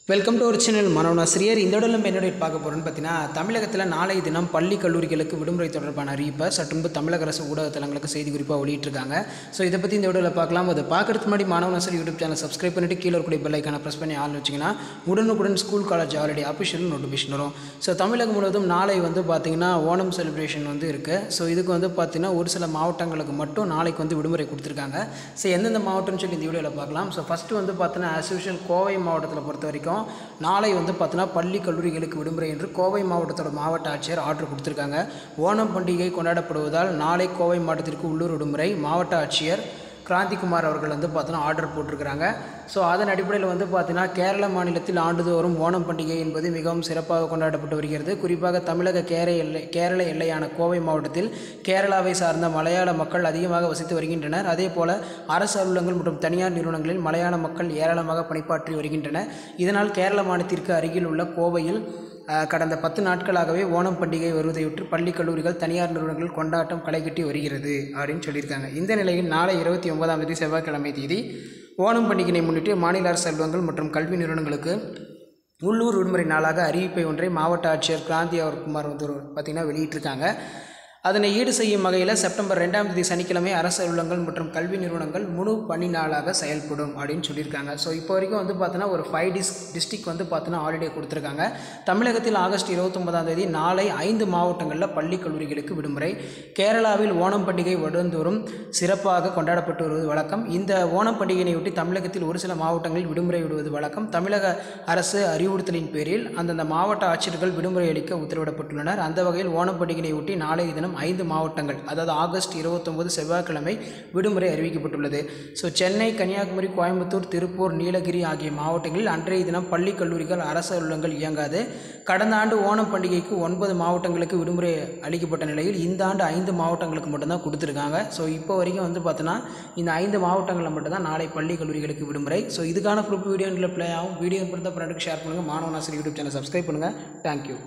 welcome to ஒரு channel மனோனாசிரியர் இந்த உடல் நம்ம என்னோட பார்க்க போகிறோம்னு பார்த்தீங்கன்னா தமிழகத்தில் நாளை தினம் பள்ளி கல்லூரிகளுக்கு விடுமுறை தொடர்பான அறிவிப்பை சற்று முன்பு தமிழக அரசு ஊடகத்தலங்களுக்கு செய்தி குறிப்பாக வெளியிட்டிருக்காங்க ஸோ இதை பற்றி இந்த வீடியோவில் பார்க்கலாம் அது பார்க்கறதுக்கு முன்னாடி மாணவனாசிரியர் யூடியூப் சேனல் சப்ஸ்கிரைப் பண்ணிட்டு கீழே இருக்கக்கூடிய பெல் ஐக்கான ப்ரெஸ் பண்ணி ஆள் வச்சிங்கன்னா உடனுக்குடன் school college already official notification வரும் ஸோ தமிழகம் முழுவதும் நாளை வந்து பார்த்திங்கன்னா ஓணம் செலிப்ரேஷன் வந்து இருக்குது ஸோ இதுக்கு வந்து பார்த்திங்கன்னா ஒரு சில மாவட்டங்களுக்கு மட்டும் நாளைக்கு வந்து விடுமுறை கொடுத்துருக்காங்க ஸோ எந்தெந்த மாவட்டம்னு சொல்லி இந்த வீடியோவில் பார்க்கலாம் ஸோ ஃபஸ்ட்டு வந்து பார்த்தீங்கன்னா ஆஸ் யூஷுவல் கோவை மாவட்டத்தில் பொறுத்த வரைக்கும் நாளை வந்து பார்த்தீங்கன்னா பள்ளி கல்லூரிகளுக்கு விடுமுறை என்று கோவை மாவட்டத்தோட மாவட்ட ஆட்சியர் ஆர்டர் கொடுத்துருக்காங்க ஓணம் பண்டிகை கொண்டாடப்படுவதால் நாளை கோவை மாவட்டத்திற்கு உள்ளூர் விடுமுறை மாவட்ட ஆட்சியர் கிராந்திகுமார் அவர்கள் வந்து பார்த்தோன்னா ஆர்டர் போட்டிருக்கிறாங்க ஸோ அதன் அடிப்படையில் வந்து பார்த்தீங்கன்னா கேரள மாநிலத்தில் ஆண்டுதோறும் ஓணம் பண்டிகை என்பது மிகவும் சிறப்பாக கொண்டாடப்பட்டு வருகிறது குறிப்பாக தமிழக கேர எல்லை கேரள எல்லையான கோவை மாவட்டத்தில் கேரளாவை சார்ந்த மலையாள மக்கள் அதிகமாக வசித்து வருகின்றனர் அதே போல அரசு அலுவலகங்கள் மற்றும் தனியார் நிறுவனங்களில் மலையாள மக்கள் ஏராளமாக பணியாற்றி வருகின்றனர் இதனால் கேரள மாநிலத்திற்கு அருகில் உள்ள கோவையில் அஹ், கடந்த பத்து நாட்களாகவே ஓணம் பண்டிகை வருவதையொட்டி பள்ளி கல்லூரிகள் தனியார் நிறுவனங்கள் கொண்டாட்டம் களைகட்டி வருகிறது அப்படின்னு சொல்லியிருக்காங்க இந்த நிலையில் நாளை இருபத்தி ஒன்பதாம் தேதி செவ்வாய்க்கிழமை தேதி ஓணம் பண்டிகையை முன்னிட்டு மாநில அரசு அலுவலகங்கள் மற்றும் கல்வி நிறுவனங்களுக்கு உள்ளூர் விடுமுறை நாளாக அறிவிப்பை ஒன்றை மாவட்ட ஆட்சியர் கிராந்தி அவர் குமார் வந்து ஒரு பார்த்திங்கன்னா வெளியிட்டிருக்காங்க அதனை ஈடு செய்யும் வகையில் செப்டம்பர் ரெண்டாம் தேதி சனிக்கிழமை அரசு அலுவலகங்கள் மற்றும் கல்வி நிறுவனங்கள் முழு பணி நாளாக செயல்படும் அப்படின்னு சொல்லியிருக்காங்க ஸோ இப்போ வரைக்கும் வந்து பார்த்தோன்னா ஒரு ஃபைவ் டிஸ் டிஸ்ட்ரிக் வந்து பார்த்தோன்னா ஹாலிடே கொடுத்துருக்காங்க தமிழகத்தில் ஆகஸ்ட் இருபத்தொன்பதாம் தேதி நாளை ஐந்து மாவட்டங்களில் பள்ளி கல்லூரிகளுக்கு விடுமுறை கேரளாவில் ஓணம் பண்டிகை வருடந்தோறும் சிறப்பாக கொண்டாடப்பட்டு வருவது வழக்கம் இந்த ஓணம் பண்டிகையினையொட்டி தமிழகத்தில் ஒரு சில மாவட்டங்களில் விடுமுறை விடுவது வழக்கம் தமிழக அரசு அறிவுறுத்தலின் பேரில் அந்தந்த மாவட்ட ஆட்சியர்கள் விடுமுறை அளிக்க உத்தரவிடப்பட்டுள்ளனர் அந்த வகையில் ஓணம் பண்டிகையொட்டி நாளைய தினம் ஐந்து மாவட்டங்கள் அதாவது ஆகஸ்ட் இருபத்தொன்பது செவ்வாய்க்கிழமை விடுமுறை அறிவிக்கப்பட்டுள்ளது ஸோ சென்னை கன்னியாகுமரி கோயம்புத்தூர் திருப்பூர் நீலகிரி ஆகிய மாவட்டங்களில் அன்றைய தினம் பள்ளி கல்லூரிகள் அரசு அலுவலகங்கள் இயங்காது கடந்த ஆண்டு ஓணம் பண்டிகைக்கு ஒன்பது மாவட்டங்களுக்கு விடுமுறை அளிக்கப்பட்ட நிலையில் இந்த ஆண்டு ஐந்து மாவட்டங்களுக்கு மட்டும்தான் கொடுத்துருக்காங்க ஸோ இப்போ வரைக்கும் வந்து பார்த்தோன்னா இந்த ஐந்து மாவட்டங்களில் மட்டும்தான் நாளை பள்ளி கல்லூரிகளுக்கு விடுமுறை ஸோ இதுக்கான ப்ரூஃப் வீடியோ ப்ளே ஆகும் வீடியோ பிடித்த ஃப்ரெண்டுக்கு ஷேர் பண்ணுங்கள் மாணவனாசிரியர் யூடியூப் சேனல் சப்ஸ்கிரைப் பண்ணுங்கள் தேங்க்யூ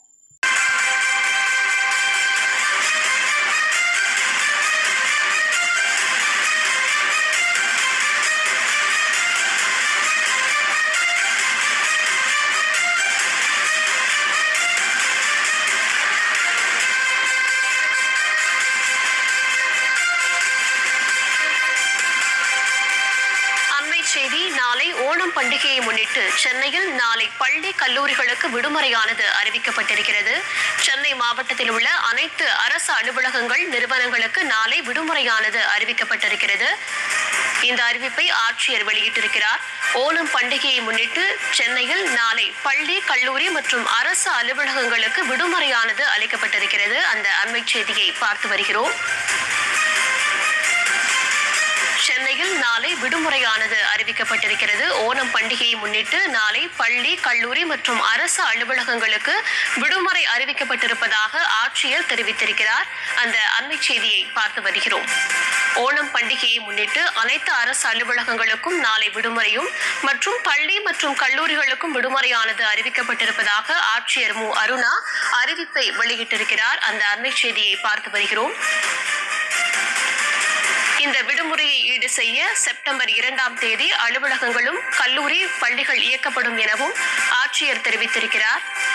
அண்மை செய்தி நாளை ஓணம் பண்டிகையை முன்னிட்டு சென்னையில் நாளை பள்ளி கல்லூரிகளுக்கு விடுமுறையானது அறிவிக்கப்பட்டிருக்கிறது சென்னை மாவட்டத்தில் உள்ள அனைத்து அரசு அலுவலகங்கள் நிறுவனங்களுக்கு நாளை விடுமுறையானது அறிவிக்கப்பட்டிருக்கிறது இந்த அறிவிப்பை ஆட்சியர் வெளியிட்டிருக்கிறார் ஓணம் பண்டிகையை முன்னிட்டு சென்னையில் நாளை பள்ளி கல்லூரி மற்றும் அரசு அலுவலகங்களுக்கு விடுமுறையானது அளிக்கப்பட்டிருக்கிறது அந்த அண்மை செய்தியை பார்த்து வருகிறோம் சென்னையில் நாளை விடுமுறையானது அறிவிக்கப்பட்டிருக்கிறது ஓணம் பண்டிகையை முன்னிட்டு நாளை பள்ளி கல்லூரி மற்றும் அரசு அலுவலகங்களுக்கு விடுமுறை அறிவிக்கப்பட்டிருப்பதாக ஆட்சியர் தெரிவித்திருக்கிறார் அந்த அண்மை செய்தியை பார்த்து வருகிறோம் ஓணம் பண்டிகையை முன்னிட்டு அனைத்து அரசு அலுவலகங்களுக்கும் நாளை விடுமுறையும் மற்றும் பள்ளி மற்றும் கல்லூரிகளுக்கும் விடுமுறையானது அறிவிக்கப்பட்டிருப்பதாக ஆட்சியர் மு அருணா அறிவிப்பை வெளியிட்டிருக்கிறார் அந்த அண்மை செய்தியை பார்த்து வருகிறோம் இந்த விடுமுறையை ஈடு செய்ய செப்டம்பர் இரண்டாம் தேதி அலுவலகங்களும் கல்லூரி பள்ளிகள் இயக்கப்படும் எனவும் ஆட்சியர் தெரிவித்திருக்கிறார்